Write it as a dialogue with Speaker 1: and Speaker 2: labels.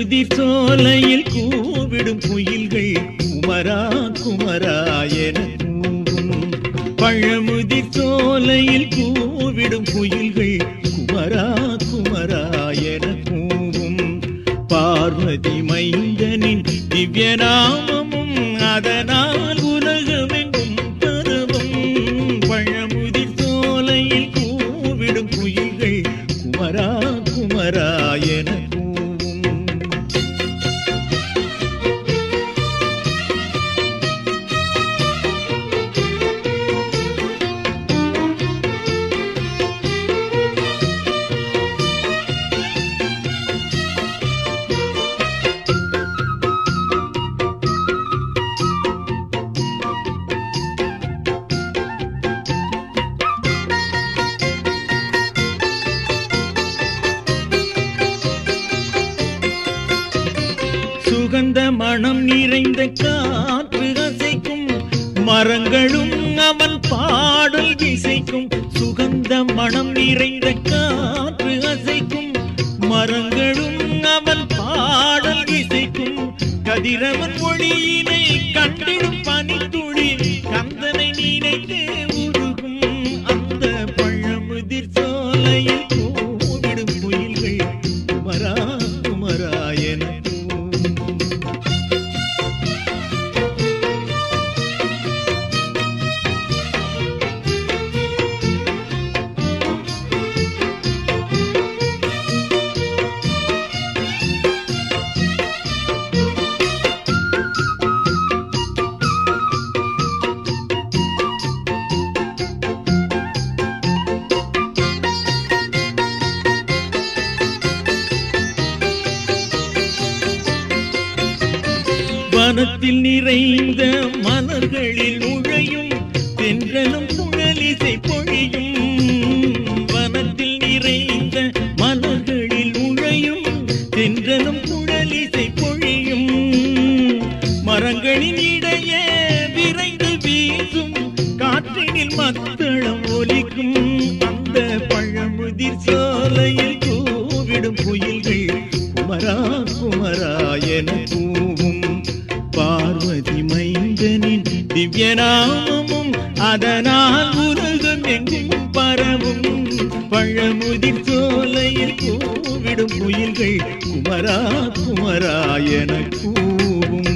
Speaker 1: பழமுதிர் சோலையில் கூவிடும் குயில்கள் குமரா குமரா என கூவும் பழமுதிர் சோலையில் கூவிடும் குயில்கள் குமரா குமரா என கூவும் பார்வதி மைந்தனின் திவ்ய நாமமும் அதனால் உலகமெங்கும் பரவும் பழமுதிர் சோலையில் கூவிடும் குயில்கள் குமரா குமரா என கூவும் சுகந்த மனம் நிறைந்த காற்று அசைக்கும் மரங்களும் அவன் பாடல் இசைக்கும் சுகந்த மனம் நிறைந்த காற்று அசைக்கும் மரங்களும் அவன் பாடல் இசைக்கும் கதிரவன் ஒளியினை கண்டிடும் பனித்துளி கந்தனை நினைத்து உருகும் அந்த பழமுதிர் சோலையில் கூவிடும் குயில்கள் குமரா குமரா என கூவும். வனத்தில் நிறைந்த மலர்களில் நுழையும் தென்றலும் புழலிசை பொழியும் வனத்தில் நிறைந்த மலர்களில் நுழையும் தென்றலும் புழலிசை பொழியும் மரங்களின் இடையே விரைந்து வீசும் காற்றினில் மத்தளம் ஒலிக்கும் அந்த பழமுதிர் சோலையில் கூவிடும் குயில்கள் குமரா குமரா என கூவும் பார்வதி மைந்தனின் திவ்ய நாமமும் அதனால் உலகம் எங்கும் பரவும் பழமுதிர் சோலையில் கூவிடும் குயில்கள் குமரா குமரா என கூவும்